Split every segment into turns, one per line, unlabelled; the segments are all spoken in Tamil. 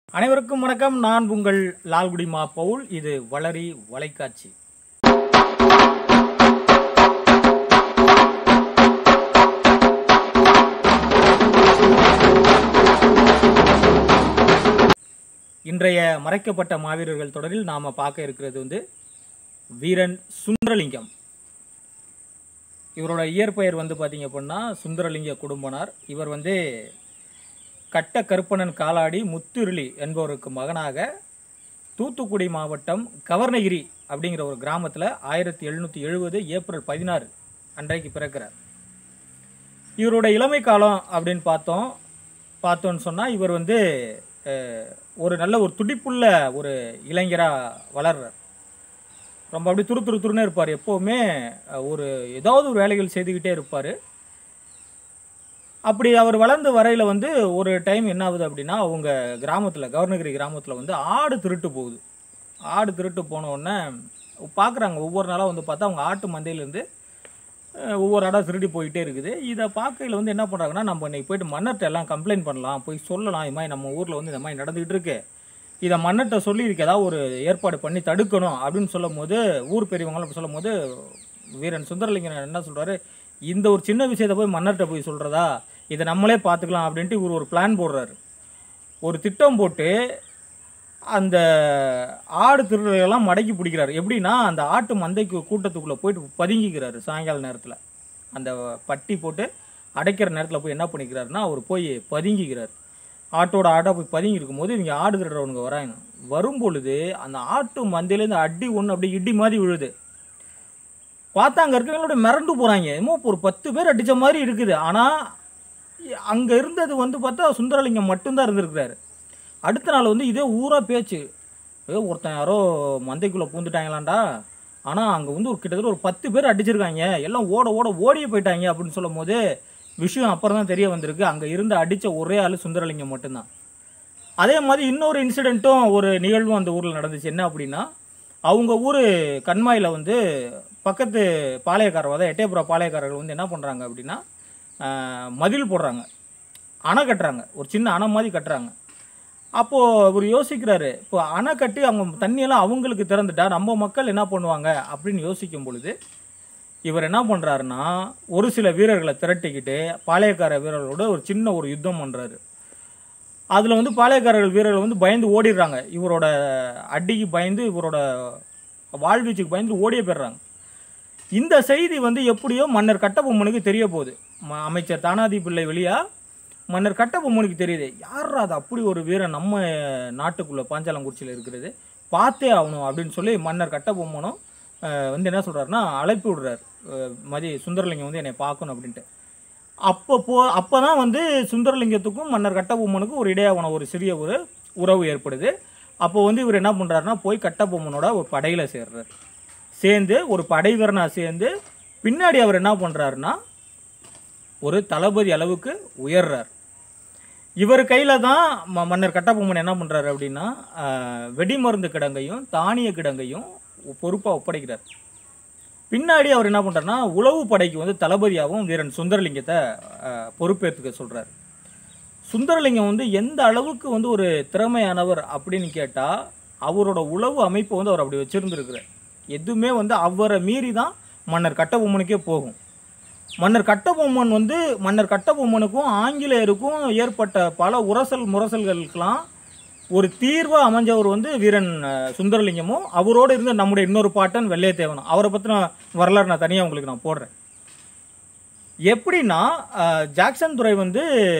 அனைவருக்கும் வணக்கம் நான் உங்கள் லால்குடி மா பவுல் இது வளரி வலைக்காட்சி இன்றைய மறைக்கப்பட்ட மாவீரர்கள் தொடரில் நாம பார்க்க இருக்கிறது வந்து வீரன் சுந்தரலிங்கம் இவரோட இயற்பெயர் வந்து பார்த்தீங்க அப்படின்னா சுந்தரலிங்க குடும்பனார் இவர் வந்து கட்ட கருப்பணன் காலாடி முத்துருளி என்பவருக்கு மகனாக தூத்துக்குடி மாவட்டம் கவர்ணகிரி அப்படிங்கிற ஒரு கிராமத்தில் ஆயிரத்தி எழுநூற்றி எழுபது ஏப்ரல் பதினாறு அன்றைக்கு பிறக்கிறார் இவரோட இளமை காலம் அப்படின்னு பார்த்தோம் பார்த்தோன்னு சொன்னால் இவர் வந்து அஹ், ஒரு நல்ல ஒரு துடிப்புள்ள ஒரு இளைஞராக வளர்றார் ரொம்ப அப்படி துரு துரு துருன்னு இருப்பார் எப்போவுமே அஹ், ஒரு ஏதாவது ஒரு வேலைகள் செய்துக்கிட்டே இருப்பார் அப்படி அவர் வளர்ந்த வரையில் வந்து ஒரு டைம் என்ன ஆகுது அப்படின்னா அவங்க கிராமத்தில் கவர்னகிரி கிராமத்தில் வந்து ஆடு திருட்டு போகுது ஆடு திருட்டு போன உடனே பார்க்குறாங்க ஒவ்வொரு நாளாக வந்து பார்த்தா அவங்க ஆட்டு மந்தையிலேருந்து ஒவ்வொரு ஆடாக திருடி போயிட்டே இருக்குது இதை பார்க்கையில் வந்து என்ன பண்ணுறாங்கன்னா நம்ம இன்னைக்கு போயிட்டு மன்னர்கிட்ட எல்லாம் கம்ப்ளைண்ட் பண்ணலாம் போய் சொல்லலாம் இது மாதிரி நம்ம ஊரில் வந்து இந்த மாதிரி நடந்துக்கிட்டு இருக்கு இதை மன்னர்கிட்ட சொல்லி இதுக்கு ஏதாவது ஒரு ஏற்பாடு பண்ணி தடுக்கணும் அப்படின்னு சொல்லும் போது ஊர் பெரியவங்களும் அப்படி சொல்லும் போது வீரன் சுந்தரலிங்கன் என்ன சொல்கிறாரு இந்த ஒரு சின்ன விஷயத்தை போய் மன்னர்கிட்ட போய் சொல்கிறதா இதை நம்மளே பார்த்துக்கலாம் அப்படின்ட்டு இவர் ஒரு பிளான் போடுறாரு ஒரு திட்டம் போட்டு அந்த ஆடு திருடர்களெல்லாம் மடக்கி பிடிக்கிறாரு எப்படின்னா அந்த ஆட்டு மந்தைக்கு கூட்டத்துக்குள்ளே போயிட்டு பதுங்கிக்கிறாரு சாயங்கால நேரத்தில் அந்த பட்டி போட்டு அடைக்கிற நேரத்தில் போய் என்ன பண்ணிக்கிறாருன்னா அவர் போய் பதுங்கிக்கிறார் ஆட்டோட ஆடாக போய் பதுங்கி இருக்கும்போது இவங்க ஆடு திருடுறவனுங்க வராங்க வரும் பொழுது அந்த ஆட்டு மந்தையிலேருந்து அடி ஒன்று அப்படி இடி மாதிரி விழுது பார்த்தா அங்கே இருக்கிறவங்களோட மிரண்டு போகிறாங்க என்னமோ ஒரு பத்து பேர் அடித்த மாதிரி இருக்குது ஆனால் அங்கே இருந்தது வந்து பார்த்தா சுந்தரலிங்கம் மட்டும்தான் இருந்திருக்கிறாரு அடுத்த நாள் வந்து இதே ஊரா பேச்சு ஏதோ ஒருத்தன் யாரோ மந்தைக்குள்ளே பூந்துட்டாங்களாண்டா ஆனால் அங்கே வந்து ஒரு கிட்டத்தட்ட ஒரு பத்து பேர் அடிச்சிருக்காங்க எல்லாம் ஓட ஓட ஓடியே போயிட்டாங்க அப்படின்னு சொல்லும் போது விஷயம் அப்புறம் தான் தெரிய வந்திருக்கு அங்கே இருந்து அடித்த ஒரே ஆள் சுந்தரலிங்கம் மட்டும்தான் அதே மாதிரி இன்னொரு இன்சிடெண்ட்டும் ஒரு நிகழ்வும் அந்த ஊரில் நடந்துச்சு என்ன அப்படின்னா அவங்க ஊர் கண்மாயில் வந்து பக்கத்து பாளையக்காரர் அதாவது எட்டயபுரா பாளையக்காரர்கள் வந்து என்ன பண்ணுறாங்க அப்படின்னா ஆஹ், மதில் போடுறாங்க அணை கட்டுறாங்க ஒரு சின்ன அணை மாதிரி கட்டுறாங்க அப்போது அவர் யோசிக்கிறாரு இப்போ அணை கட்டி அவங்க தண்ணியெல்லாம் அவங்களுக்கு திறந்துட்டா நம்ம மக்கள் என்ன பண்ணுவாங்க அப்படின்னு யோசிக்கும் பொழுது இவர் என்ன பண்ணுறாருன்னா ஒரு சில வீரர்களை திரட்டிக்கிட்டு பாளையக்கார வீரர்களோட ஒரு சின்ன ஒரு யுத்தம் பண்ணுறாரு அதில் வந்து பாளையக்காரர்கள் வீரர்கள் வந்து பயந்து ஓடிடுறாங்க இவரோட அடிக்கு பயந்து இவரோட வாழ்வீச்சுக்கு பயந்து ஓடியே போயிடுறாங்க இந்த செய்தி வந்து எப்படியோ மன்னர் கட்டபொம்மனுக்கு தெரிய போகுது ம- அமைச்சர் தானாதி பிள்ளை வெளியா மன்னர் கட்டபொம்மனுக்கு தெரியுது யாரா அது அப்படி ஒரு வீரன் நம்ம நாட்டுக்குள்ளே பாஞ்சாலங்குறிச்சியில் இருக்கிறது பார்த்தே ஆகணும் அப்படின்னு சொல்லி மன்னர் கட்டபொம்மனும் அஹ், வந்து என்ன சொல்கிறாருன்னா அழைப்பு விடுறாரு அஹ், மதி சுந்தரலிங்கம் வந்து என்னை பார்க்கணும் அப்படின்ட்டு அப்போ போ அப்போ தான் வந்து சுந்தரலிங்கத்துக்கும் மன்னர் கட்டபொம்மனுக்கும் ஒரு இடையாவன ஒரு சிறிய ஒரு உறவு ஏற்படுது அப்போ வந்து இவர் என்ன பண்ணுறாருன்னா போய் கட்டபொம்மனோட ஒரு படையில் சேர்றாரு சேர்ந்து ஒரு படை வீரனாக சேர்ந்து பின்னாடி அவர் என்ன பண்ணுறாருன்னா ஒரு தளபதி அளவுக்கு உயர்றார் இவர் கையில் தான் ம- மன்னர் கட்டபொம்மன் என்ன பண்ணுறாரு அப்படின்னா ஆஹ், வெடிமருந்து கிடங்கையும் தானிய கிடங்கையும் பொறுப்பாக ஒப்படைக்கிறார் பின்னாடி அவர் என்ன பண்ணுறாருன்னா உளவு படைக்கு வந்து தளபதியாகவும் வீரன் சுந்தரலிங்கத்தை ஆஹ், பொறுப்பேற்றுக்க சொல்கிறார் சுந்தரலிங்கம் வந்து எந்த அளவுக்கு வந்து ஒரு திறமையானவர் அப்படின்னு கேட்டால் அவரோட உளவு அமைப்பை வந்து அவர் அப்படி வச்சுருந்துருக்கிறார் எதுவுமே வந்து அவரை மீறி தான் மன்னர் கட்டபொம்மனுக்கே போகும் மன்னர் கட்டபொம்மன் வந்து மன்னர் கட்டபொம்மனுக்கும் ஆங்கிலேயருக்கும் ஏற்பட்ட பல உரசல் முரசல்களுக்கெல்லாம் ஒரு தீர்வாக அமைஞ்சவர் வந்து வீரன் அஹ், சுந்தரலிங்கமும் அவரோடு இருந்த நம்முடைய இன்னொரு பாட்டன் வெள்ளையத்தேவனும் அவரை பற்றின வரலாறு நான் தனியாக உங்களுக்கு நான் போடுறேன் எப்படின்னா அஹ், ஜாக்சன் துரை வந்து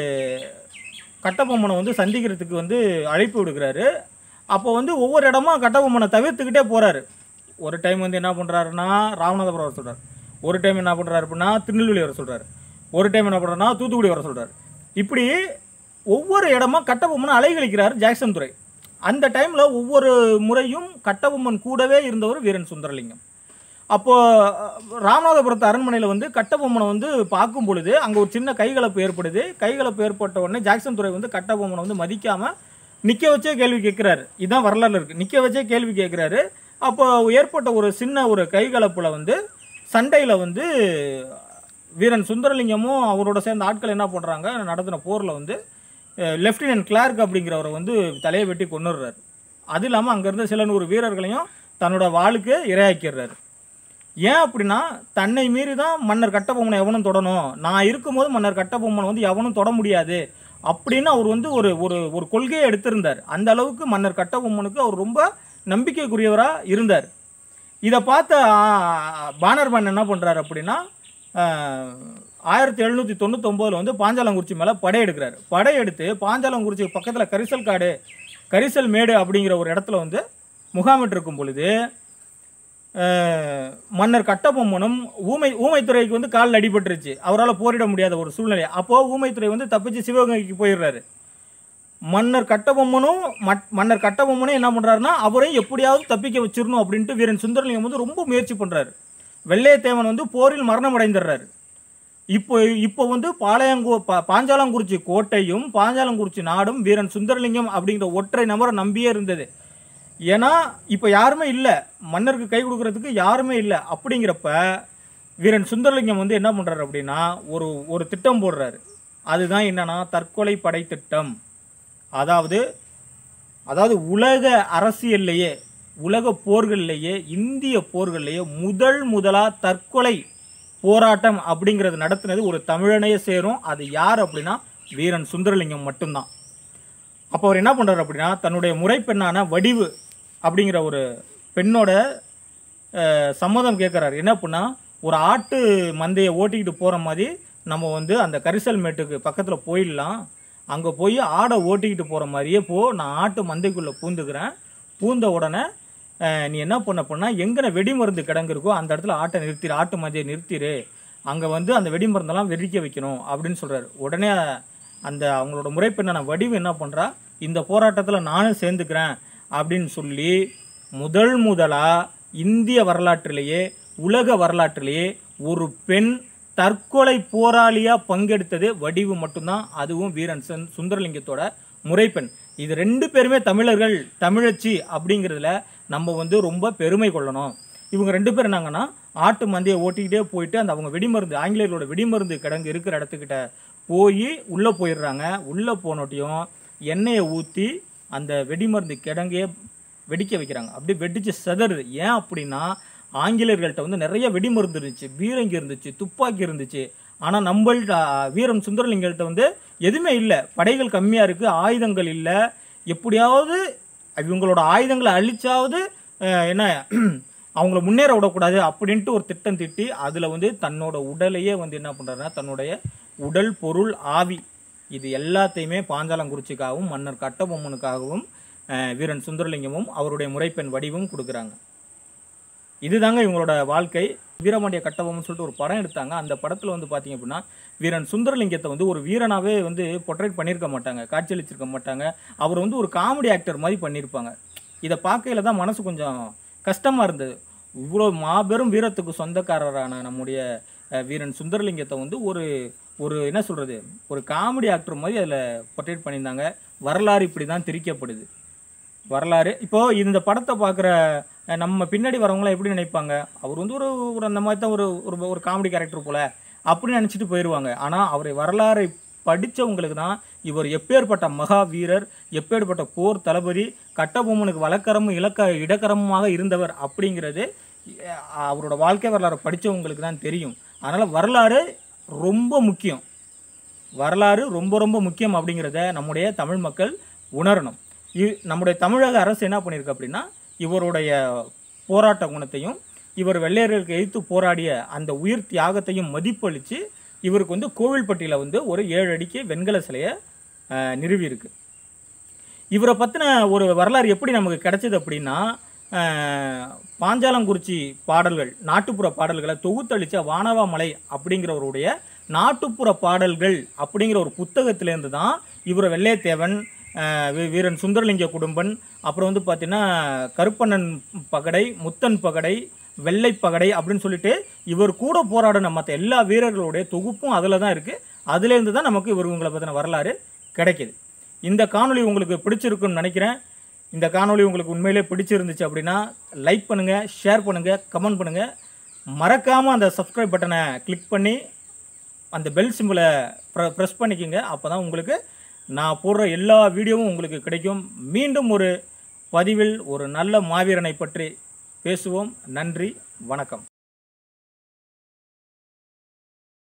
கட்டபொம்மனை வந்து சந்திக்கிறதுக்கு வந்து அழைப்பு விடுக்கிறாரு அப்போ வந்து ஒவ்வொரு இடமா கட்டபொம்மனை தவிர்த்துக்கிட்டே போகிறாரு ஒரு டைம் வந்து என்ன பண்ணுறாருன்னா ராமநாதபுரம் வர சொல்கிறார் ஒரு டைம் என்ன பண்ணுறாரு அப்படின்னா திருநெல்வேலி வர சொல்கிறாரு ஒரு டைம் என்ன பண்ணுறாருன்னா தூத்துக்குடி வர சொல்கிறார் இப்படி ஒவ்வொரு இடமா கட்டபொம்மனை அலைகழிக்கிறார் ஜாக்சன் துரை அந்த டைமில் ஒவ்வொரு முறையும் கட்டபொம்மன் கூடவே இருந்தவர் வீரன் சுந்தரலிங்கம் அப்போ அஹ், ராமநாதபுரத்து அரண்மனையில் வந்து கட்டபொம்மனை வந்து பார்க்கும் பொழுது அங்கே ஒரு சின்ன கைகலப்பு ஏற்படுது கைகலப்பு ஏற்பட்ட உடனே ஜாக்சன் துரை வந்து கட்டபொம்மனை வந்து மதிக்காம நிற்க வச்சே கேள்வி கேட்குறாரு இதுதான் வரலாறு இருக்குது நிற்க வச்சே கேள்வி கேட்குறாரு அப்போ ஏற்பட்ட ஒரு சின்ன ஒரு கைகலப்பில் வந்து சண்டையில் வந்து வீரன் சுந்தரலிங்கமும் அவரோட சேர்ந்த ஆட்கள் என்ன பண்ணுறாங்க நடத்தின போரில் வந்து லெஃப்டினன்ட் கிளார்க் அப்படிங்கிறவரை வந்து தலையை வெட்டி கொண்டுடுறாரு அது இல்லாமல் அங்கேருந்து சில நூறு வீரர்களையும் தன்னோட வாளுக்கு இரையாக்கிடுறாரு ஏன் அப்படின்னா தன்னை மீறி தான் மன்னர் கட்டபொம்மனை எவனும் தொடணும் நான் இருக்கும்போது மன்னர் கட்டபொம்மனை வந்து எவனும் தொட முடியாது அப்படின்னு அவர் வந்து ஒரு ஒரு ஒரு கொள்கையை எடுத்திருந்தார் அந்த அளவுக்கு மன்னர் கட்டபொம்மனுக்கு அவர் ரொம்ப நம்பிக்கைக்குரியவராக இருந்தார் இதை பார்த்த ஆ, பானர்மன் என்ன பண்ணுறாரு அப்படின்னா ஆயிரத்தி எழுநூற்றி தொண்ணூத்தொம்போதில் வந்து பாஞ்சாலங்குறிச்சி மேலே படையெடுக்கிறாரு படையெடுத்து பாஞ்சாலங்குறிச்சி பக்கத்தில் கரிசல் காடு கரிசல் மேடு அப்படிங்கிற ஒரு இடத்துல வந்து முகாமிட்டிருக்கும் பொழுது அஹ், மன்னர் கட்டபொம்மனும் ஊமை ஊமைத்துறைக்கு வந்து காலில் அடிபட்டுருச்சு அவரால் போரிட முடியாத ஒரு சூழ்நிலை அப்போது ஊமைத்துறை வந்து தப்பிச்சு சிவகங்கைக்கு போயிடுறாரு மன்னர் கட்டபொம்மனும் மட்- மன்னர் கட்டபொம்மனும் என்ன பண்ணுறாருன்னா அவரையும் எப்படியாவது தப்பிக்க வச்சிடணும் அப்படின்ட்டு வீரன் சுந்தரலிங்கம் வந்து ரொம்ப முயற்சி பண்ணுறாரு வெள்ளையத்தேவன் வந்து போரில் மரணம் அடைந்துடுறாரு இப்போ இப்போ வந்து பாளையங்கூ பா பாஞ்சாலங்குறிச்சி கோட்டையும் பாஞ்சாலங்குறிச்சி நாடும் வீரன் சுந்தரலிங்கம் அப்படிங்கிற ஒற்றை நபரை நம்பியே இருந்தது ஏன்னா இப்போ யாருமே இல்லை மன்னருக்கு கை கொடுக்கறதுக்கு யாருமே இல்லை அப்படிங்கிறப்ப வீரன் சுந்தரலிங்கம் வந்து என்ன பண்ணுறாரு அப்படின்னா ஒரு ஒரு திட்டம் போடுறாரு அதுதான் என்னன்னா தற்கொலை படை திட்டம் அதாவது அதாவது உலக அரசியல்லையே உலக போர்கள்லேயே இந்திய போர்கள்லேயே முதல் முதலாக தற்கொலை போராட்டம் அப்படிங்கிறது நடத்துனது ஒரு தமிழனையே சேரும் அது யார் அப்படின்னா வீரன் சுந்தரலிங்கம் மட்டும்தான் அப்போ அவர் என்ன பண்ணுறாரு அப்படின்னா தன்னுடைய முறைப்பெண்ணான வடிவு அப்படிங்கிற ஒரு பெண்ணோட அஹ், சம்மதம் கேட்குறாரு என்ன அப்படின்னா ஒரு ஆட்டு மந்தையை ஓட்டிக்கிட்டு போகிற மாதிரி நம்ம வந்து அந்த கரிசல் மேட்டுக்கு பக்கத்தில் போயிடலாம் அங்கே போய் ஆடை ஓட்டிக்கிட்டு போகிற மாதிரியே போ நான் ஆட்டு மந்தைக்குள்ளே பூந்துக்கிறேன் பூந்த உடனே அஹ், நீ என்ன பண்ண அப்படின்னா எங்கன வெடிமருந்து கிடங்கு இருக்கோ அந்த இடத்துல ஆட்டை நிறுத்திடு ஆட்டு மந்தையை நிறுத்திடு அங்கே வந்து அந்த வெடிமருந்தெல்லாம் வெடிக்க வைக்கணும் அப்படின்னு சொல்கிறாரு உடனே அந்த அவங்களோட முறைப்பெண்ணான வடிவு என்ன பண்ணுறா இந்த போராட்டத்தில் நானும் சேர்ந்துக்கிறேன் அப்படின்னு சொல்லி முதல் முதலாக இந்திய வரலாற்றிலேயே உலக வரலாற்றிலேயே ஒரு பெண் தற்கொலை போராளியாக பங்கெடுத்தது வடிவு மட்டும்தான் அதுவும் வீரன் சந்- சுந்தரலிங்கத்தோட முறைப்பெண் இது ரெண்டு பேருமே தமிழர்கள் தமிழச்சி அப்படிங்கிறதுல நம்ம வந்து ரொம்ப பெருமை கொள்ளணும் இவங்க ரெண்டு பேரும் என்னங்கன்னா ஆட்டு மந்தையை ஓட்டிக்கிட்டே போயிட்டு அந்த அவங்க வெடிமருந்து ஆங்கிலேயர்களோட வெடிமருந்து கிடங்கு இருக்கிற இடத்துக்கிட்ட போய் உள்ளே போயிடுறாங்க உள்ளே போனோட்டியும் எண்ணெயை ஊற்றி அந்த வெடிமருந்து கிடங்கையே வெடிக்க வைக்கிறாங்க அப்படியே வெடிச்சு செதறுது ஏன் அப்படின்னா ஆங்கிலேயர்கள்ட்ட வந்து நிறைய வெடிமருந்து இருந்துச்சு பீரங்கி இருந்துச்சு துப்பாக்கி இருந்துச்சு ஆனால் நம்மள்ட்ட வீரன் சுந்தரலிங்கள்ட்ட வந்து எதுவுமே இல்லை படைகள் கம்மியாக இருக்குது ஆயுதங்கள் இல்லை எப்படியாவது இவங்களோட ஆயுதங்களை அழிச்சாவது அஹ், என்ன அவங்கள முன்னேற விடக்கூடாது அப்படின்ட்டு ஒரு திட்டம் திட்டி அதில் வந்து தன்னோட உடலையே வந்து என்ன பண்ணுறாருன்னா தன்னுடைய உடல் பொருள் ஆவி இது எல்லாத்தையுமே பாஞ்சாலங்குறிச்சிக்காகவும் மன்னர் கட்டபொம்மனுக்காகவும் அஹ், வீரன் சுந்தரலிங்கமும் அவருடைய முறைப்பெண் வடிவும் கொடுக்குறாங்க இதுதாங்க இவங்களோட வாழ்க்கை வீரபாண்டிய கட்டபொம்மன் சொல்லிட்டு ஒரு படம் எடுத்தாங்க அந்த படத்தில் வந்து பார்த்தீங்க அப்படின்னா வீரன் சுந்தரலிங்கத்தை வந்து ஒரு வீரனாவே வந்து பொர்ட்ரேட் பண்ணியிருக்க மாட்டாங்க காட்சியளிச்சிருக்க மாட்டாங்க அவர் வந்து ஒரு காமெடி ஆக்டர் மாதிரி பண்ணியிருப்பாங்க இதை பார்க்கையில தான் மனசு கொஞ்சம் கஷ்டமாக இருந்தது இவ்வளோ மாபெரும் வீரத்துக்கு சொந்தக்காரரான நம்முடைய அஹ், வீரன் சுந்தரலிங்கத்தை வந்து ஒரு ஒரு என்ன சொல்கிறது ஒரு காமெடி ஆக்டர் மாதிரி அதில் பொர்ட்ரேட் பண்ணியிருந்தாங்க வரலாறு இப்படி தான் திரிக்கப்படுது வரலாறு இப்போ இந்த படத்தை பார்க்குற நம்ம பின்னாடி வரவங்களாம் எப்படி நினைப்பாங்க அவர் வந்து ஒரு ஒரு அந்த மாதிரி தான் ஒரு ஒரு ஒரு காமெடி கேரக்டர் போல அப்படின்னு நினச்சிட்டு போயிடுவாங்க ஆனால் அவரை வரலாறை படித்தவங்களுக்கு தான் இவர் எப்பேற்பட்ட மகா வீரர் எப்பேற்பட்ட போர் தளபதி கட்டபொம்மனுக்கு வழக்கரமும் இலக்க இடக்கரமுமாக இருந்தவர் அப்படிங்கிறது அஹ், அவரோட வாழ்க்கை வரலாறை படித்தவங்களுக்கு தான் தெரியும் அதனால் வரலாறு ரொம்ப முக்கியம் வரலாறு ரொம்ப ரொம்ப முக்கியம் அப்படிங்கிறத நம்முடைய தமிழ் மக்கள் உணரணும் இ நம்முடைய தமிழக அரசு என்ன பண்ணியிருக்கு அப்படின்னா இவருடைய போராட்ட குணத்தையும் இவர் வெள்ளையர்களுக்கு எதிர்த்து போராடிய அந்த உயிர் தியாகத்தையும் மதிப்பளித்து இவருக்கு வந்து கோவில்பட்டியில் வந்து ஒரு ஏழு அடிக்கு வெண்கல சிலையை அஹ், நிறுவியிருக்கு இவரை பற்றின ஒரு வரலாறு எப்படி நமக்கு கிடைச்சது அப்படின்னா அஹ், பாஞ்சாலங்குறிச்சி பாடல்கள் நாட்டுப்புற பாடல்களை தொகுத்தளித்த வானவாமலை அப்படிங்கிறவருடைய நாட்டுப்புற பாடல்கள் அப்படிங்கிற ஒரு புத்தகத்திலேருந்து தான் இவர் வெள்ளையத்தேவன் அஹ், வீ- வீரன் சுந்தரலிங்க குடும்பன் அப்புறம் வந்து பார்த்தீங்கன்னா கருப்பண்ணன் பகடை முத்தன் பகடை வெள்ளை பகடை அப்படின்னு சொல்லிட்டு இவர் கூட போராடின மற்ற எல்லா வீரர்களுடைய தொகுப்பும் அதில் தான் இருக்குது அதுலேருந்து தான் நமக்கு இவங்களை பற்றின வரலாறு கிடைக்கிது இந்த காணொளி உங்களுக்கு பிடிச்சிருக்குன்னு நினைக்கிறேன் இந்த காணொளி உங்களுக்கு உண்மையிலே பிடிச்சிருந்துச்சு அப்படின்னா லைக் பண்ணுங்கள் ஷேர் பண்ணுங்கள் கமெண்ட் பண்ணுங்கள் மறக்காமல் அந்த சப்ஸ்கிரைப் பட்டனை கிளிக் பண்ணி அந்த பெல் சிம்பிளை ப்ரெஸ் பண்ணிக்கோங்க அப்போ தான் உங்களுக்கு நான் போடுற எல்லா வீடியோவும் உங்களுக்கு கிடைக்கும் மீண்டும் ஒரு பதிவில் ஒரு நல்ல மாவீரனை பற்றி பேசுவோம் நன்றி வணக்கம்